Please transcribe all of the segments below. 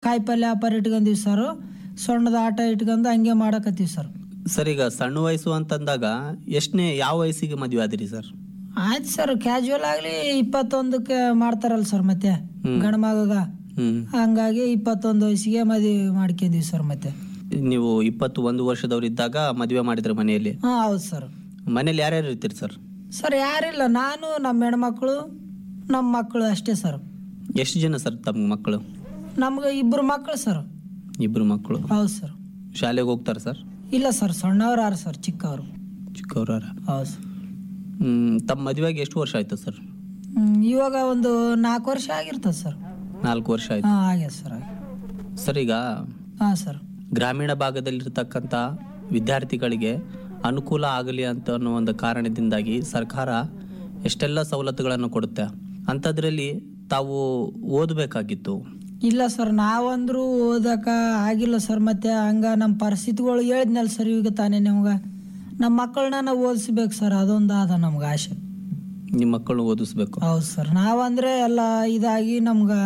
ಕಾಯಿ ಪಲ್ಯ ವ್ಯಾಪಾರ ಇಟ್ಕೊಂಡೀವಿ ಸರ್ ಸಣ್ಣದ ಆಟ ಇಟ್ಕೊಂಡು ಹಂಗೆ ಮಾಡಕತ್ತೀವಿ ಸರ್ ಸರ್ ಈಗ ಸಣ್ಣ ವಯಸ್ಸು ಅಂತಂದಾಗ ಎಷ್ಟನೇ ಯಾವ ವಯಸ್ಸಿಗೆ ಮದುವೆ ಆದಿರಿ ಸರ್ ಆಯ್ತು ಸರ್ ಕ್ಯಾಶುವಲ್ ಆಗಲಿ ಇಪ್ಪತ್ತೊಂದಕ್ಕೆ ಮಾಡ್ತಾರಲ್ಲ ಸರ್ ಮತ್ತೆ ಗಂಡ್ಮಗ ಹ್ಮ್ ಹಂಗಾಗಿ ಇಪ್ಪತ್ತೊಂದು ವಯಸ್ಸಿಗೆ ಮದುವೆ ಮಾಡ್ಕೊಂಡಿವಿ ಸರ್ ಮತ್ತೆ ನೀವು ಇಪ್ಪತ್ತು ಒಂದು ವರ್ಷದವ್ರು ಇದ್ದಾಗ ಮದುವೆ ಮಾಡಿದ್ರೆ ಮನೆಯಲ್ಲಿ ಹಾಂ ಹೌದು ಸರ್ ಮನೇಲಿ ಯಾರ್ಯಾರು ಇರ್ತೀರಿ ಸರ್ ಸರ್ ಯಾರಿಲ್ಲ ನಾನು ನಮ್ಮ ಹೆಣ್ಮಕ್ಳು ನಮ್ಮ ಮಕ್ಕಳು ಅಷ್ಟೇ ಸರ್ ಎಷ್ಟು ಜನ ಸರ್ ತಮ್ಮ ಮಕ್ಕಳು ನಮ್ಗೆ ಇಬ್ಬರು ಮಕ್ಕಳು ಸರ್ ಇಬ್ರು ಮಕ್ಕಳು ಹೌದು ಸರ್ ಶಾಲೆಗೆ ಹೋಗ್ತಾರೆ ಸರ್ ಇಲ್ಲ ಸರ್ ಸಣ್ಣವ್ರು ಯಾರು ಸರ್ ಚಿಕ್ಕವರು ಚಿಕ್ಕವ್ರ ಹೌದು ಸರ್ ಹ್ಮ್ ತಮ್ಮ ಮದುವೆಗೆ ಎಷ್ಟು ವರ್ಷ ಆಯ್ತು ಸರ್ ಹ್ಮ್, ಇವಾಗ ಒಂದು ನಾಲ್ಕು ವರ್ಷ ಆಗಿರ್ತದೆ ಸರ್ ನಾಲ್ಕು ವರ್ಷ ಆಯ್ತು ಹಾಂ ಆಗ್ಯದ ಸರ್ ಆಗಿ ಸರ್ ಈಗ ಹಾಂ ಸರ್ ಗ್ರಾಮೀಣ ಭಾಗದಲ್ಲಿರ್ತಕ್ಕಂಥ ವಿದ್ಯಾರ್ಥಿಗಳಿಗೆ ಅನುಕೂಲ ಆಗಲಿ ಅಂತ ಅನ್ನೋ ಒಂದು ಕಾರಣದಿಂದಾಗಿ ಸರ್ಕಾರ ಎಷ್ಟೆಲ್ಲ ಸವಲತ್ತುಗಳನ್ನು ಕೊಡುತ್ತೆ ಅಂಥದ್ರಲ್ಲಿ ತಾವು ಓದಬೇಕಾಗಿತ್ತು ಇಲ್ಲ ಸರ್ ನಾವಂದ್ರೂ ಓದಕ ಆಗಿಲ್ಲ ಸರ್ ಮತ್ತೆ ಹಂಗ ನಮ್ಮ ಪರಿಸ್ಥಿತಿಗಳು ಹೇಳಿದ್ನಲ್ಲ ಸರ್ ಈಗ ತಾನೇ ನಿಮ್ಗೆ ನಮ್ಮ ಮಕ್ಕಳನ್ನ ನಾವು ಓದಿಸ್ಬೇಕು ಸರ್ ಅದೊಂದು ಅದ ನಮ್ಗೆ ಆಸೆ ನಿಮ್ಮ ಮಕ್ಕಳನ್ನ ಓದಿಸ್ಬೇಕು ಹೌದು ಸರ್ ನಾವಂದ್ರೆ ಎಲ್ಲ ಇದಾಗಿ ನಮ್ಗೆ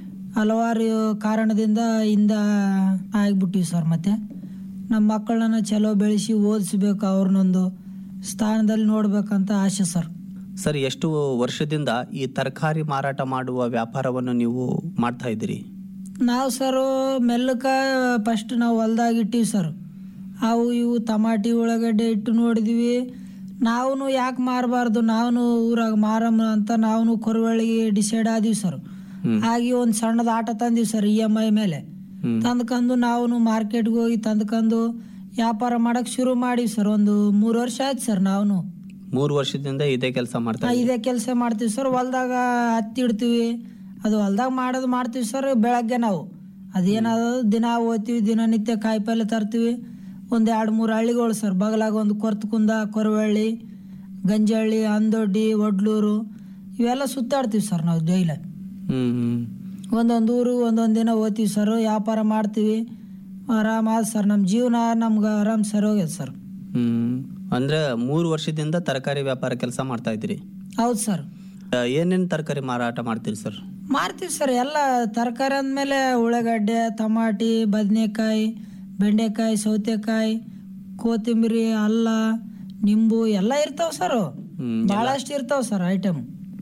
ಹಲವಾರು ಕಾರಣದಿಂದ ಹಿಂದ ಆಗಿಬಿಟ್ಟಿವಿ ಸರ್ ಮತ್ತೆ ನಮ್ಮ ಮಕ್ಕಳನ್ನ ಚಲೋ ಬೆಳೆಸಿ ಓದಿಸ್ಬೇಕು ಅವ್ರನ್ನೊಂದು ಸ್ಥಾನದಲ್ಲಿ ನೋಡ್ಬೇಕಂತ ಆಸೆ ಸರ್ ಸರ್ ಎಷ್ಟು ವರ್ಷದಿಂದ ಈ ತರಕಾರಿ ಮಾರಾಟ ಮಾಡುವ ವ್ಯಾಪಾರವನ್ನು ನೀವು ಮಾಡ್ತಾ ಇದ್ದೀರಿ ನಾವು ಸರ್ ಮೆಲ್ಲಕ ಫಸ್ಟ್ ನಾವು ಹೊಲ್ದಾಗ ಇಟ್ಟಿವಿ ಸರ್ ಅವು ಇವು ಟಮಾಟಿ ಉಳ್ಳಾಗಡ್ಡೆ ಇಟ್ಟು ನೋಡಿದ್ವಿ ನಾವು ಯಾಕೆ ಮಾರಬಾರ್ದು ನಾವು ಊರಾಗ ಮಾರಮ್ಮ ಅಂತ ನಾವು ಕೊರವಳಿಗೆ ಡಿಸೈಡ್ ಆದೀವಿ ಸರ್ ಹ್ಮ್. ಹಾಗೆ ಒಂದು ಸಣ್ಣದ ಆಟ ತಂದೀವಿ ಸರ್ ಇ ಎಮ್ ಐ ಮೇಲೆ ಹ್ಮ್. ತಂದ್ಕೊಂಡು ನಾವು ಮಾರ್ಕೆಟ್ಗೆ ಹೋಗಿ ತಂದ್ಕೊಂಡು ವ್ಯಾಪಾರ ಮಾಡಕ್ ಶುರು ಮಾಡೀವಿ ಸರ್ ಒಂದು ಮೂರು ವರ್ಷ ಆಯ್ತು ಸರ್ ನಾವು ಮೂರು ವರ್ಷದಿಂದ ಇದೇ ಕೆಲಸ ಮಾಡ್ತಾ ಇದ್ದೀರಿ ಇದೇ ಕೆಲಸ ಮಾಡ್ತೀವಿ ಸರ್ ಹೊಲ್ದಾಗ ಹತ್ತಿ ಇಡ್ತೀವಿ ಅದು ಹೊಲ್ದಾಗ ಮಾಡೋದು ಮಾಡ್ತೀವಿ ಸರ್ ಬೆಳಗ್ಗೆ ನಾವು ಅದೇನಾದ ದಿನ ಓದ್ತೀವಿ ದಿನನಿತ್ಯ ಕಾಯಿಪಲ್ಲೆ ತರ್ತೀವಿ ಒಂದು ಎರಡು ಮೂರು ಹಳ್ಳಿಗಳು ಸರ್ ಬಗಲಾಗ ಒಂದು ಕೊರ್ತಕುಂದ ಕೊರವಳ್ಳಿ ಗಂಜಹಳ್ಳಿ ಅಂದೊಡ್ಡಿ ಒಡ್ಲೂರು ಇವೆಲ್ಲ ಸುತ್ತಾಡ್ತೀವಿ ಸರ್ ನಾವು ಡೈಲಿ ಹ್ಮ್ ಹ್ಮ್ ಒಂದೊಂದು ಊರು ಒಂದೊಂದು ದಿನ ಓದ್ತೀವಿ ಸರ್ ವ್ಯಾಪಾರ ಮಾಡ್ತೀವಿ ಆರಾಮ ಸರ್ ನಮ್ಮ ಜೀವನ ನಮ್ಗೆ ಆರಾಮ್ ಸರಿ ಹೋಗ್ಯದ ಸರ್ ಹ್ಮ್ ಅಂದ್ರೆ ಮೂರು ವರ್ಷದಿಂದ ತರಕಾರಿ ವ್ಯಾಪಾರ ಕೆಲಸ ಮಾಡ್ತಾ ಇದ್ದೀರಿ ಹೌದು ಸರ್ ಏನೇನು ತರಕಾರಿ ಮಾರಾಟ ಮಾಡ್ತೀರಿ ಸರ್ ಮಾರ್ತೀವಿ ಸರ್ ಎಲ್ಲ ತರಕಾರಿ ಅಂದಮೇಲೆ ಉಳ್ಳಾಗಡ್ಡೆ ಟಮಾಟಿ ಬದನೆಕಾಯಿ ಬೆಂಡೆಕಾಯಿ ಸೌತೆಕಾಯಿ ಕೊತ್ತಂಬರಿ ಅಲ್ಲ ನಿಂಬು ಎಲ್ಲ ಇರ್ತಾವ ಸರ್ ಹ್ಮ್ ಭಾಳಷ್ಟು ಇರ್ತಾವ ಸರ್ ಐಟಮ್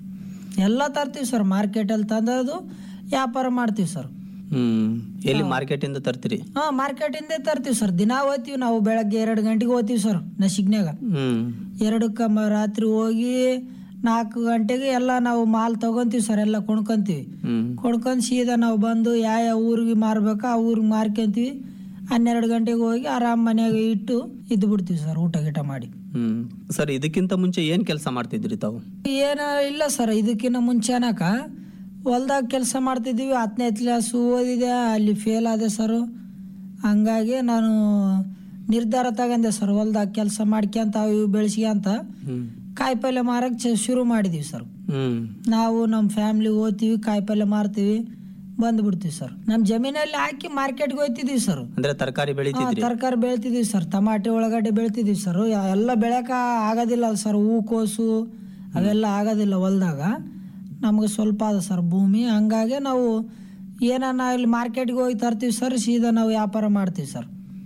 ಎಲ್ಲ ತರ್ತೀವಿ ಸರ್ ಮಾರ್ಕೆಟಲ್ಲಿ ತಂದದು ವ್ಯಾಪಾರ ಮಾಡ್ತೀವಿ ಸರ್ ಹ್ಮ್ ಎಲ್ಲಿ ಮಾರ್ಕೆಟ್ ಇಂದ ತರ್ತೀರಿ ಹಾಂ ಮಾರ್ಕೆಟಿಂದ ತರ್ತೀವಿ ಸರ್ ದಿನ ಹೋಗ್ತೀವಿ ನಾವು ಬೆಳಗ್ಗೆ ಎರಡು ಗಂಟೆಗೆ ಹೋಗ್ತೀವಿ ಸರ್ ನಸಿಗ್ನಾಗ ಹ್ಮ್ ಎರಡಕ್ಕೆ ಮ ರಾತ್ರಿ ಹೋಗಿ ನಾಲ್ಕು ಗಂಟೆಗೆ ಎಲ್ಲ ನಾವು ಮಾಲ್ ತಗೊಂತೀವಿ ಸರ್ ಎಲ್ಲ ಕೊಂಡ್ಕೊಂತೀವಿ ಹ್ಮ್ ಕೊಂಡ್ಕೊಂಡು ಸೀದಾ ನಾವು ಬಂದು ಯಾವ ಯಾವ ಊರಿಗೆ ಮಾರ್ಬೇಕು ಆ ಊರಿಗೆ ಮಾರ್ಕೊಂತೀವಿ ಹನ್ನೆರಡು ಗಂಟೆಗೆ ಹೋಗಿ ಆರಾಮ್ ಮನೆಯಾಗ ಇಟ್ಟು ಇದ್ದು ಬಿಡ್ತೀವಿ ಸರ್ ಊಟ ಗೀಟ ಮಾಡಿ ಹ್ಮ್ ಸರ್ ಇದಕ್ಕಿಂತ ಮುಂಚೆ ಏನ್ ಕೆಲಸ ಮಾಡ್ತಿದ್ರಿ ತಾವು ಏನು ಇಲ್ಲ ಸರ್ ಇದಕ್ಕಿಂತ ಮುಂಚೆನಕ ಹೊಲ್ದಾಗ ಕೆಲಸ ಮಾಡ್ತಿದ್ದೀವಿ ಹತ್ತನೇ ಕ್ಲಾಸು ಓದಿದೆ ಅಲ್ಲಿ ಫೇಲ್ ಆದೆ ಸರ್ ಹಂಗಾಗಿ ನಾನು ನಿರ್ಧಾರ ತಗೊಂಡೆ ಸರ್ ಹೊಲ್ದಾಗ ಕೆಲಸ ಮಾಡ್ಕ್ಯಂತ ಅವು ಇವು ಬೆಳೆಸ್ಕ್ಯಂತ ಹ್ಮ್ ಕಾಯಿಪಲ್ಯ ಮಾರಕ್ಕೆ ಶುರು ಮಾಡಿದ್ದೀವಿ ಸರ್ ಹ್ಮ್ ನಾವು ನಮ್ಮ ಫ್ಯಾಮ್ಲಿ ಓದ್ತೀವಿ ಕಾಯಿಪಲ್ಯ ಮಾರ್ತೀವಿ ಬಂದ್ಬಿಡ್ತೀವಿ ಸರ್ ನಮ್ಮ ಜಮೀನಲ್ಲಿ ಹಾಕಿ ಮಾರ್ಕೆಟ್ಗೆ ಹೋಗ್ತಿದ್ದೀವಿ ಸರ್ ಅಂದ್ರೆ ತರಕಾರಿ ಬೆಳಿತಿದ್ರಿ ತರಕಾರಿ ಬೆಳಿತಿದ್ದೀವಿ ಸರ್ ಟಮಾಟೆ ಒಳಗಡ್ಡೆ ಬೆಳಿತಿದ್ದೀವಿ ಸರ್ ಎಲ್ಲ ಬೆಳೆಕ ಆಗೋದಿಲ್ಲ ಸರ್ ಹೂ ಕೋಸು ಅವೆಲ್ಲ ಆಗೋದಿಲ್ಲ ಹೊಲ್ದಾಗ ನಮ್ಗೆ ಸ್ವಲ್ಪ ಅದ ಸರ್ ಭೂಮಿ ಹಂಗಾಗಿ ನಾವು ಏನನ್ನ ಇಲ್ಲಿ ಮಾರ್ಕೆಟ್ಗೆ ಹೋಗಿ ತರ್ತೀವಿ ಸರ್ ಸೀದಾ ನಾವು ವ್ಯಾಪಾರ ಮಾಡ್ತೀವಿ ಸರ್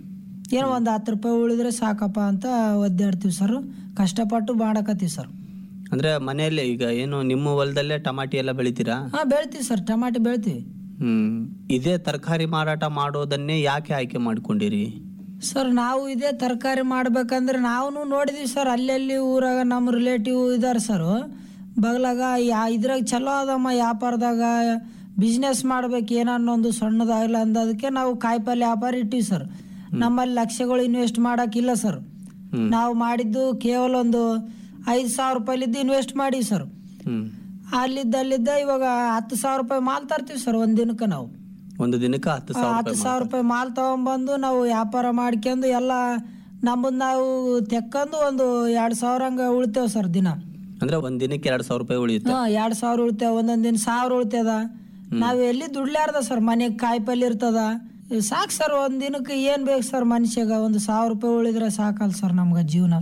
ಏನೋ ಒಂದು ಹತ್ತು ರೂಪಾಯಿ ಉಳಿದ್ರೆ ಸಾಕಪ್ಪ ಅಂತ ಒದ್ದಾಡ್ತೀವಿ ಸರ್ ಕಷ್ಟಪಟ್ಟು ಮಾಡಕತ್ತೀವಿ ಸರ್ ಅಂದ್ರೆ ಮನೆಯಲ್ಲೇ ಈಗ ಏನು ನಿಮ್ಮ ಹೊಲದಲ್ಲೇ ಟಮಾಟಿ ಎಲ್ಲ ಬೆಳಿತೀರಾ ಹಾಂ ಬೆಳಿತೀವಿ ಸರ್ ಟಮಾಟೆ ಬೆಳಿತೀವಿ ಹ್ಮ್ ಇದೇ ತರಕಾರಿ ಮಾರಾಟ ಮಾಡೋದನ್ನೇ ಯಾಕೆ ಆಯ್ಕೆ ಮಾಡ್ಕೊಂಡಿರಿ ಸರ್ ನಾವು ಇದೇ ತರಕಾರಿ ಮಾಡ್ಬೇಕಂದ್ರೆ ನಾವು ನೋಡಿದ್ವಿ ಸರ್ ಅಲ್ಲಲ್ಲಿ ಊರಾಗ ನಮ್ಮ ರಿಲೇಟಿವ್ ಇದಾರೆ ಸರ್ ಬಗ್ಲಾಗ ಯಾ ಇದ್ರಾಗ ಚಲೋ ಅದಮ್ಮ ವ್ಯಾಪಾರದಾಗ ಬಿಸ್ನೆಸ್ ಮಾಡ್ಬೇಕು ಏನನ್ನೊಂದು ಸಣ್ಣದಾಗಲ್ಲ ಅಂದದಕ್ಕೆ ನಾವು ಕಾಯಿಪಲ್ಯ ವ್ಯಾಪಾರ ಇಟ್ಟಿವಿ ಸರ್ ನಮ್ಮಲ್ಲಿ ಲಕ್ಷಗಳು ಇನ್ವೆಸ್ಟ್ ಮಾಡೋಕ್ಕಿಲ್ಲ ಸರ್ ಹ್ಮ್ ನಾವು ಮಾಡಿದ್ದು ಕೇವಲ ಒಂದು ಐದು ಸಾವಿರ ರೂಪಾಯಿಲಿದ್ದು ಇನ್ವೆಸ್ಟ್ ಮಾಡಿ ಸರ್ ಹ್ಮ್ ಅಲ್ಲಿದ್ದ ಅಲ್ಲಿದ್ದ ಇವಾಗ ಹತ್ತು ಸಾವಿರ ರೂಪಾಯಿ ಮಾಲ್ ತರ್ತೀವಿ ಸರ್ ಒಂದು ದಿನಕ್ಕೆ ನಾವು ಒಂದು ದಿನಕ್ಕೆ ಹತ್ತು ಸಾವಿರ ಹತ್ತು ರೂಪಾಯಿ ಸಾವಿರ ರೂಪಾಯಿ ಮಾಲ್ ತಗೊಂಬಂದು ನಾವು ವ್ಯಾಪಾರ ಮಾಡ್ಕೊಂಡು ಎಲ್ಲ ನಮ್ಮದು ನಾವು ತೆಕ್ಕೊಂಡು ಒಂದು ಎರಡು ಸಾವಿರ ಹಂಗೆ ಉಳಿತೇವೆ ಸರ್ ದಿನ ಅಂದ್ರೆ ಒಂದ್ ದಿನಕ್ಕೆ ಎರಡ್ ಸಾವಿರ ರೂಪಾಯಿ ಉಳಿಯುತ್ತೆ ಹಾಂ ಎರಡು ಸಾವಿರ ಉಳಿತೇವೆ ಒಂದೊಂದು ದಿನ ಸಾವಿರ ಉಳಿತದ ನಾವು ಎಲ್ಲಿ ದುಡ್ಲಾರ್ದ ಸರ್ ಮನೆಗೆ ಕಾಯಿಪಲ್ಲೆ ಇರ್ತದ ಸಾಕು ಸರ್ ಒಂದು ದಿನಕ್ಕೆ ಏನು ಬೇಕು ಸರ್ ಮನುಷ್ಯಗ ಒಂದು ಸಾವಿರ ರೂಪಾಯಿ ಉಳಿದ್ರೆ ಸಾಕಲ್ಲ ಸರ್ ನಮ್ಗೆ ಜೀವನ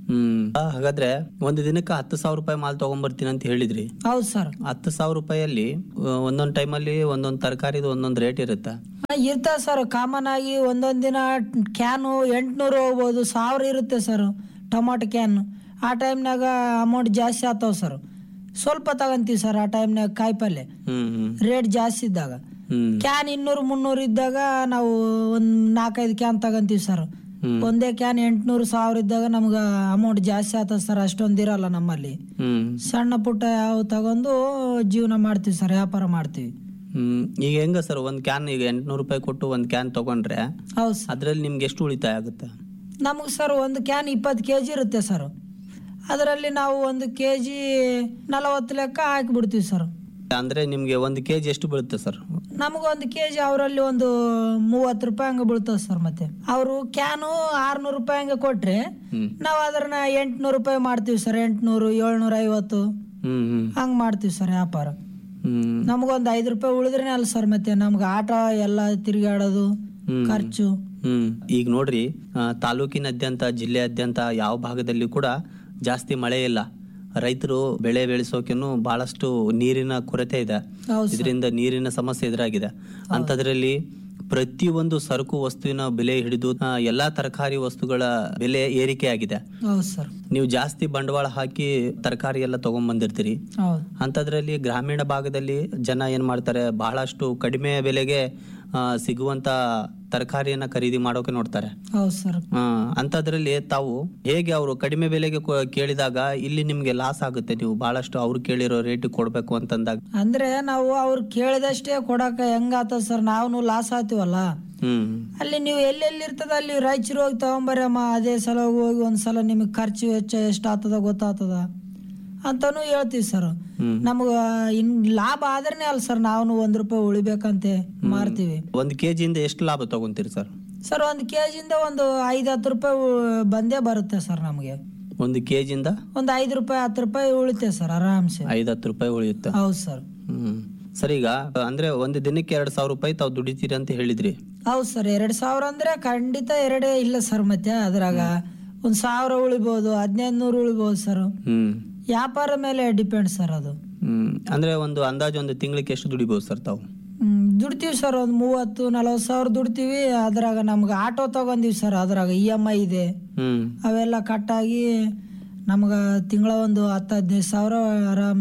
ಹ್ಮ್ ಆ, ಹಾಗಾದ್ರೆ ಒಂದು ದಿನಕ್ಕೆ ಹತ್ತು ಸಾವಿರ ರೂಪಾಯಿ ಮಾಲ್ ತಗೊಂಡ್ಬರ್ತೀನಿ ಅಂತ ಹೇಳಿದ್ರಿ ಹೌದು ಸರ್ ಹತ್ತು ಸಾವಿರ ರೂಪಾಯಲ್ಲಿ ಆ, ಒಂದೊಂದ್ ಟೈಮಲ್ಲಿ ಒಂದೊಂದ್ ತರಕಾರಿದು ಒಂದೊಂದ್ ರೇಟ್ ಇರುತ್ತೆ ಇರ್ತಾವ ಸರ್ ಕಾಮನ್ ಆಗಿ ಒಂದೊಂದು ದಿನ ಕ್ಯಾನು ಎಂಟ್ನೂರು ಹೋಗ್ಬೋದು ಸಾವಿರ ಇರುತ್ತೆ ಸರ್ ಟೊಮಾಟೊ ಕ್ಯಾನ್ ಆ ಟೈಮ್ನಾಗ ಅಮೌಂಟ್ ಜಾಸ್ತಿ ಆಗ್ತಾವ ಸರ್ ಸ್ವಲ್ಪ ತಗೊಂತೀವಿ ಸರ್ ಆ ಟೈಮ್ನಾಗ ಕಾಯಿಪಲ್ಲೆ ಹ್ಮ್ ಹ್ಮ್ ರೇಟ್ ಜಾಸ್ತಿ ಇದ್ದಾಗ ಹ್ಮ್ ಕ್ಯಾನ್ ಇನ್ನೂರು ಮುನ್ನೂರು ಇದ್ದಾಗ ನಾವು ಒಂದು ನಾಲ್ಕೈದು ಕ್ಯಾನ್ ತಗೊಂತೀವಿ ಸರ್ ಹ್ಮ್. ಒಂದೇ ಕ್ಯಾನ್ ಎಂಟ್ನೂರು ಸಾವಿರ ಇದ್ದಾಗ ನಮ್ಗೆ ಅಮೌಂಟ್ ಜಾಸ್ತಿ ಆಗ್ತದೆ ಸರ್ ಅಷ್ಟೊಂದು ಇರಲ್ಲ ನಮ್ಮಲ್ಲಿ ಹ್ಮ್ ಸಣ್ಣ ಪುಟ್ಟ ಯಾವ ತಗೊಂಡು ಜೀವನ ಮಾಡ್ತೀವಿ ಸರ್ ವ್ಯಾಪಾರ ಮಾಡ್ತೀವಿ ಹ್ಮ್ ಈಗ ಹೆಂಗ ಸರ್ ಒಂದ್ ಕ್ಯಾನ್ ಈಗ ಎಂಟ್ನೂರು ರೂಪಾಯಿ ಕೊಟ್ಟು ಒಂದ್ ಕ್ಯಾನ್ ತಗೊಂಡ್ರೆ ಹೌದು ಸರ್ ಅದ್ರಲ್ಲಿ ನಿಮ್ಗೆ ಎಷ್ಟು ಉಳಿತಾಯ ಆಗುತ್ತೆ ನಮಗೆ ಸರ್ ಒಂದು ಕ್ಯಾನ್ ಇಪ್ಪತ್ತು ಕೆ ಜಿ ಇರುತ್ತೆ ಸರ್ ಅದರಲ್ಲಿ ನಾವು ಒಂದು ಕೆ ಜಿ ನಲವತ್ತು ಲೆಕ್ಕ ಹಾಕಿಬಿಡ್ತೀವಿ ಸರ್ ಅಂದ್ರೆ ನಿಮ್ಗೆ ಒಂದು ಕೆಜಿ ಎಷ್ಟು ಬೀಳುತ್ತೆ ಸರ್ ನಮಗೊಂದು ಕೆ ಜಿ ಅವರಲ್ಲಿ ಒಂದು ಮೂವತ್ತು ರೂಪಾಯಿ ಹಂಗೆ ಬೀಳ್ತದೆ ಸರ್ ಮತ್ತೆ ಅವರು ಕ್ಯಾನು ಆರ್ನೂರು ರೂಪಾಯಿ ಹಂಗೆ ಕೊಟ್ರೆ ಹ್ಮ್ ನಾವು ಅದನ್ನ ಎಂಟ್ನೂರು ರೂಪಾಯಿ ಮಾಡ್ತೀವಿ ಸರ್ ಎಂಟ್ನೂರು ಏಳ್ನೂರ ಐವತ್ತು ಹ್ಮ್ ಹ್ಮ್ ಹಂಗೆ ಮಾಡ್ತೀವಿ ಸರ್ ವ್ಯಾಪಾರ ಹ್ಮ್ ನಮಗೊಂದು ಐದು ರೂಪಾಯಿ ಉಳಿದ್ರೇನೆ ಅಲ್ಲ ಸರ್ ಮತ್ತೆ ನಮ್ಗೆ ಆಟ ಎಲ್ಲ ತಿರುಗಾಡೋದು ಹ್ಮ್. ಖರ್ಚು ಹ್ಮ್ ಈಗ ನೋಡ್ರಿ ಆ, ತಾಲೂಕಿನಾದ್ಯಂತ ಜಿಲ್ಲೆಯಾದ್ಯಂತ ಯಾವ ಭಾಗದಲ್ಲಿ ಕೂಡ ಜಾಸ್ತಿ ಮಳೆ ಇಲ್ಲ ರೈತರು ಬೆಳೆ ಬೆಳೆಸೋಕೆನು ಬಹಳಷ್ಟು ನೀರಿನ ಕೊರತೆ ಇದೆ ಹೌದು ಸರ್ ಇದರಿಂದ ನೀರಿನ ಸಮಸ್ಯೆ ಎದುರಾಗಿದೆ ಅಂಥದ್ರಲ್ಲಿ ಪ್ರತಿಯೊಂದು ಸರಕು ವಸ್ತುವಿನ ಬೆಲೆ ಹಿಡಿದು ಆ, ಎಲ್ಲಾ ತರಕಾರಿ ವಸ್ತುಗಳ ಬೆಲೆ ಏರಿಕೆ ಆಗಿದೆ ಹೌದು ಸರ್ ನೀವು ಜಾಸ್ತಿ ಬಂಡವಾಳ ಹಾಕಿ ತರಕಾರಿ ಎಲ್ಲ ತಗೊಂಡ್ಬಂದಿರ್ತೀರಿ ಹೌದು ಅಂಥದ್ರಲ್ಲಿ ಗ್ರಾಮೀಣ ಭಾಗದಲ್ಲಿ ಜನ ಏನ್ ಮಾಡ್ತಾರೆ ಬಹಳಷ್ಟು ಕಡಿಮೆ ಬೆಲೆಗೆ ಆ, ಸಿಗುವಂತ ತರಕಾರಿಯನ್ನ ಖರೀದಿ ಮಾಡೋಕೆ ನೋಡ್ತಾರೆ ಹೌದು ಸರ್ ಆ, ಅಂಥದ್ರಲ್ಲಿ ತಾವು ಹೇಗೆ ಅವರು ಕಡಿಮೆ ಬೆಲೆಗೆ ಕೊ- ಕೇಳಿದಾಗ ಇಲ್ಲಿ ನಿಮ್ಗೆ ಲಾಸ್ ಆಗುತ್ತೆ ನೀವು ಬಹಳಷ್ಟು ಅವ್ರು ಕೇಳಿರೋ ರೇಟ್ ಕೊಡ್ಬೇಕು ಅಂತಂದಾಗ ಅಂದ್ರೆ ನಾವು ಅವ್ರು ಕೇಳಿದಷ್ಟೇ ಕೊಡಕ ಹೆಂಗಾತದ ಸರ್ ನಾವು ಲಾಸ್ ಆತೀವಲ್ಲ ಹ್ಮ್ ಅಲ್ಲಿ ನೀವು ಎಲ್ಲೆಲ್ಲಿ ಇರ್ತದ ಅಲ್ಲಿ ರಾಯಚೂರು ಹೋಗಿ ತಗೊಂಬರಮ್ಮ ಅದೇ ಸಲ ಹೋಗಿ ಒಂದ್ಸಲ ನಿಮಗೆ ಖರ್ಚು ವೆಚ್ಚ ಎಷ್ಟು ಆಗ್ತದ ಗೊತ್ತಾಗ್ತದ ಅಂತಾನು ಹೇಳ್ತೀವಿ ಸರ್ ಹ್ಮ್ ನಮ್ಗ ಇನ್ ಲಾಭ ಆದ್ರೇನೆ ಅಲ್ಲ ಸರ್ ನಾವು ಒಂದ್ ರೂಪಾಯಿ ಉಳಿಬೇಕಂತೆ ಮಾರ್ತೀವಿ ಒಂದ್ ಕೆಜಿಯಿಂದ ಎಷ್ಟು ಲಾಭ ತಗೊಂತೀರಿ ಸರ್ ಸರ್ ಒಂದು ಕೆ ಜಿಂದ ಒಂದು ಐದು ಹತ್ತು ರೂಪಾಯಿ ಉ- ಬಂದೇ ಬರುತ್ತೆ ಸರ್ ನಮಗೆ ಒಂದು ಕೆಜಿಯಿಂದ ಒಂದು ಐದು ರೂಪಾಯಿ ಹತ್ತು ರೂಪಾಯಿ ಉಳಿತೆ ಸರ್ ಆರಾಮ್ಸೆ ಐದ್ ಹತ್ತು ರೂಪಾಯಿ ಉಳಿಯುತ್ತೆ ಹೌದು ಸರ್ ಹ್ಮ್ ಸರ್ ಈಗ ಅಂದ್ರೆ ಒಂದು ದಿನಕ್ಕೆ ಎರಡ್ ಸಾವಿರ ರೂಪಾಯಿ ತಾವು ದುಡಿತೀರಿ ಅಂತ ಹೇಳಿದ್ರಿ ಹೌದು ಸರ್ ಎರಡ್ ಸಾವಿರ ಅಂದ್ರೆ ಖಂಡಿತ ಎರಡೇ ಇಲ್ಲ ಸರ್ ಮತ್ತೆ ಅದ್ರಾಗ ಒಂದ್ ಸಾವಿರ ಉಳಿಬೋದು ಹದಿನೈದು ನೂರು ಉಳಿಬೋದು ಸರ್ ಹ್ಮ್ ವ್ಯಾಪಾರ ಮೇಲೆ ಡಿಪೆಂಡ್ ಸರ್ ಅದು ಹ್ಮ್ ಅಂದ್ರೆ ಒಂದು ಅಂದಾಜು ಒಂದು ತಿಂಗಳಿಗೆ ಎಷ್ಟು ದುಡಿಬಹುದು ಸರ್ ತಾವು ಹ್ಮ್, ದುಡ್ತೀವಿ ಸರ್ ಒಂದು ಮೂವತ್ತು ನಲವತ್ತು ಸಾವಿರ ದುಡ್ತೀವಿ ಅದ್ರಾಗ ನಮ್ಗೆ ಆಟೋ ತಗೊಂಡಿವಿ ಸರ್ ಅದ್ರಾಗ ಇ ಎಮ್ ಐ ಇದೆ ಹ್ಮ್ ಅವೆಲ್ಲ ಕಟ್ಟಾಗಿ ನಮ್ಗೆ ತಿಂಗಳ ಒಂದು ಹತ್ತು ಹದಿನೈದು ಸಾವಿರ ಆರಾಮ್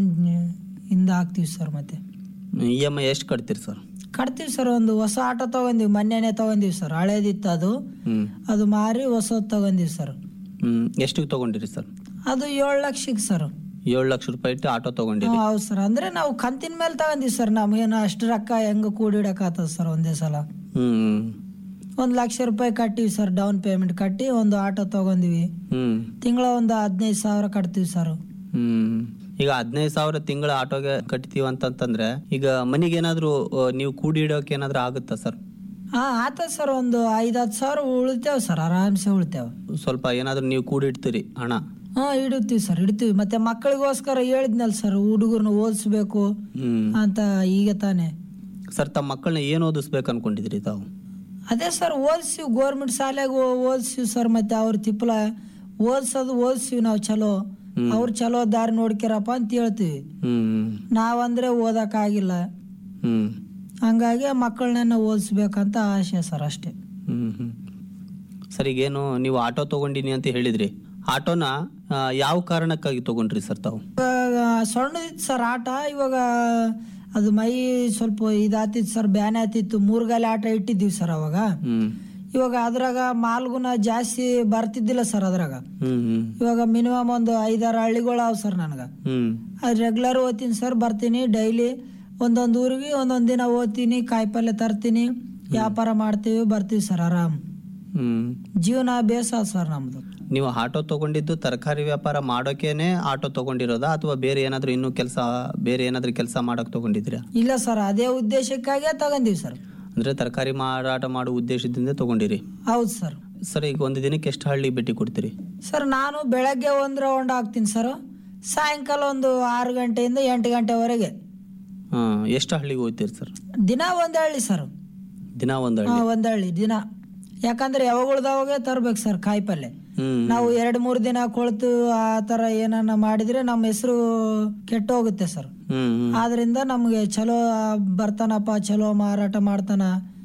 ಇಂದ ಹಾಕ್ತೀವಿ ಸರ್ ಮತ್ತೆ ಇ ಎಮ್ ಐ ಎಷ್ಟು ಕಟ್ತೀರಿ ಸರ್ ಕಟ್ತೀವಿ ಸರ್ ಒಂದು ಹೊಸ ಆಟೋ ತಗೊಂಡಿವಿ ಮೊನ್ನೆನೆ ತಗೊಂಡಿವಿ ಸರ್ ಹಳೇದಿತ್ತು ಅದು ಹ್ಮ್ ಅದು ಮಾರಿ ಹೊಸದು ತಗೊಂಡಿವಿ ಸರ್ ಹ್ಮ್ ಎಷ್ಟಿಗೆ ತಗೊಂಡಿರಿ ಸರ್ ಅದು ಏಳು ಲಕ್ಷಕ್ಕೆ ಸರ್ ಏಳು ಲಕ್ಷ ರೂಪಾಯಿ ಇಟ್ಟು ಆಟೋ ತಗೊಂಡಿರಿ ಹೌದು ಸರ್ ಅಂದ್ರೆ ನಾವು ಕಂತಿನ ಮೇಲೆ ತಗೊಂಡಿವಿ ಸರ್ ನಮಗೇನು ಅಷ್ಟು ರೊಕ್ಕ ಹೆಂಗ ಕೂಡಿಡಕ್ಕಾಗ್ತದ ಸರ್ ಒಂದೇ ಸಲ ಹ್ಮ್ ಒಂದು ಲಕ್ಷ ರೂಪಾಯಿ ಕಟ್ಟಿವಿ ಸರ್ ಡೌನ್ ಪೇಮೆಂಟ್ ಕಟ್ಟಿ ಒಂದು ಆಟೋ ತಗೊಂಡಿವಿ ಹ್ಮ್ ತಿಂಗಳ ಒಂದು ಹದಿನೈದು ಸಾವಿರ ಕಟ್ತೀವಿ ಸರ್ ಹ್ಮ್ ಈಗ ಹದಿನೈದು ಸಾವಿರ ತಿಂಗಳ ಆಟೋಗೆ ಕಟ್ತೀವಿ ಅಂತಂತಂದ್ರೆ ಈಗ ಮನಿಗೆ ಏನಾದ್ರು ಆ, ನೀವು ಕೂಡಿ ಇಡೋಕೆ ಏನಾದ್ರು ಆಗುತ್ತಾ ಸರ್ ಹಾ ಆತ ಸರ್ ಒಂದು ಐದು ಹತ್ತು ಸಾವಿರ ಉಳಿತೇವೆ ಸರ್ ಆರಾಮ್ಸೆ ಉಳಿತೇವೆ ಸ್ವಲ್ಪ ಏನಾದ್ರು ನೀವು ಕೂಡಿ ಇಡ್ತೀರಿ ಹಣ ಹಾ ಇಡ್ತೀವಿ ಸರ್ ಇಡ್ತೀವಿ ಮತ್ತೆ ಮಕ್ಕಳಿಗೋಸ್ಕರ ಹೇಳಿದ್ನಲ್ಲ ಸರ್ ಹುಡುಗರನ್ನ ಓದಿಸ್ಬೇಕು ಹ್ಮ್ ಅಂತ ಈಗ ತಾನೇ ಸರ್ ತಮ್ಮ ಮಕ್ಕಳನ್ನ ಏನ್ ಓದಿಸ್ಬೇಕು ಅನ್ಕೊಂಡಿದ್ರಿ ತಾವು ಅದೇ ಸರ್ ಓದಿಸಿವಿ ಗೋರ್ಮೆಂಟ್ ಶಾಲೆಗೆ ಓದಿಸಿವಿ ಸರ್ ಮತ್ತೆ ಅವ್ರ ತಿಪ್ಪಲ ಓದಿಸೋದು ಓದಿಸಿವಿ ನಾವು ಚಲೋ ಅವ್ರು ಚಲೋ ದಾರಿ ನೋಡ್ಕ್ಯಾರಪ್ಪ ಅಂತ ಹೇಳ್ತೀವಿ ಹ್ಮ್ ನಾವಂದ್ರೆ ಓದಕ್ಕಾಗಿಲ್ಲ ಹ್ಮ್ ಹಂಗಾಗಿ ಮಕ್ಕಳನ್ನ ಓದಿಸ್ಬೇಕಂತ ಆಸೆ ಸರ್ ಅಷ್ಟೇ ಹ್ಮ್ ಹ್ಮ್ ಸರ್ ಈಗೇನು ನೀವು ಆಟೋ ತಗೊಂಡಿನಿ ಅಂತ ಹೇಳಿದ್ರಿ ಆಟೋನ ಆ, ಯಾವ ಕಾರಣಕ್ಕಾಗಿ ತಗೊಂಡ್ರಿ ಸರ್ ತಾವು ಇವಾಗ ಸಣ್ಣದಿತ್ತು ಸರ್ ಆಟ ಇವಾಗ ಅದು ಮೈ ಸ್ವಲ್ಪ ಇದಾತಿತ್ತು ಸರ್ ಬ್ಯಾನೆ ಆತಿತ್ತು ಮೂರ್ಗಾಲಿ ಆಟ ಇಟ್ಟಿದ್ದೀವಿ ಸರ್ ಅವಾಗ ಹ್ಮ್ ಇವಾಗ ಅದ್ರಾಗ ಮಾಲ್ಗುನ ಜಾಸ್ತಿ ಬರ್ತಿದ್ದಿಲ್ಲ ಸರ್ ಅದ್ರಾಗ ಹ್ಮ್ ಹ್ಮ್ ಇವಾಗ ಮಿನಿಮಮ್ ಒಂದು ಐದಾರು ಹಳ್ಳಿಗಳು ಅವ ಸರ್ ನನಗೆ ಹ್ಮ್ ರೆಗ್ಯುಲರ್ ಓದ್ತೀನಿ ಸರ್ ಬರ್ತೀನಿ ಡೈಲಿ ಒಂದೊಂದು ಊರಿಗೆ ಒಂದೊಂದು ದಿನ ಓದ್ತೀನಿ ಕಾಯಿಪಲ್ಯ ತರ್ತೀನಿ ವ್ಯಾಪಾರ ಮಾಡ್ತೀವಿ ಬರ್ತೀವಿ ಸರ್ ಆರಾಮ್ ಹ್ಮ್ ಜೀವನ ಬೇಸ ಸರ್ ನಮ್ದು ನೀವು ಆಟೋ ತಗೊಂಡಿದ್ದು ತರಕಾರಿ ವ್ಯಾಪಾರ ಮಾಡೋಕೇನೆ ಆಟೋ ತಗೊಂಡಿರೋದಾ ಅಥವಾ ಬೇರೆ ಏನಾದ್ರು ಇನ್ನೂ ಕೆಲಸ ಬೇರೆ ಏನಾದ್ರು ಕೆಲಸ ಮಾಡಕ್ ತಗೊಂಡಿದ್ದೀರಾ ಇಲ್ಲ ಸರ್ ಅದೇ ಉದ್ದೇಶಕ್ಕಾಗೇ ತಗೊಂಡಿವಿ ಸರ್ ಅಂದ್ರೆ ತರಕಾರಿ ಮಾರಾಟ ಮಾಡೋ ಉದ್ದೇಶದಿಂದ ತಗೊಂಡಿರಿ ಹೌದು ಸರ್ ಸರ್ ಈಗ ಒಂದು ದಿನಕ್ಕೆ ಎಷ್ಟು ಹಳ್ಳಿ ಭೇಟಿ ಕೊಡ್ತೀರಿ ಸರ್ ನಾನು ಬೆಳಗ್ಗೆ ಒಂದು ರೌಂಡ್ ಹಾಕ್ತೀನಿ ಸರ್ ಸಾಯಂಕಾಲ ಒಂದು ಆರು ಗಂಟೆಯಿಂದ ಎಂಟು ಗಂಟೆವರೆಗೆ ಹಾ ಎಷ್ಟು ಹಳ್ಳಿಗೆ ಹೋಗ್ತೀರಿ ಸರ್ ದಿನ ಒಂದು ಹಳ್ಳಿ ಸರ್ ದಿನ ಒಂದು ಹಾ ಹಳ್ಳಿ ಒಂದು ಹಳ್ಳಿ ದಿನ ಯಾಕಂದ್ರೆ ಯಾವಾಗ ಉಳ್ದವಾಗೆ ತರ್ಬೇಕು ಸರ್ ಕಾಯಿಪಲ್ಲೆ ಹ್ಮ್ ನಾವು ಎರಡು ಮೂರು ದಿನ ಕೊಳ್ತು ಆ ಥರ ಏನನ್ನ ಮಾಡಿದ್ರೆ ನಮ್ಮ ಹೆಸರು ಕೆಟ್ಟೋಗುತ್ತೆ ಸರ್ ಹ್ಮ್ ಹ್ಮ್ ಆದ್ರಿಂದ ನಮಗೆ ಚಲೋ ಬರ್ತಾನಪ್ಪ ಚಲೋ ಮಾರಾಟ ಮಾಡ್ತಾನ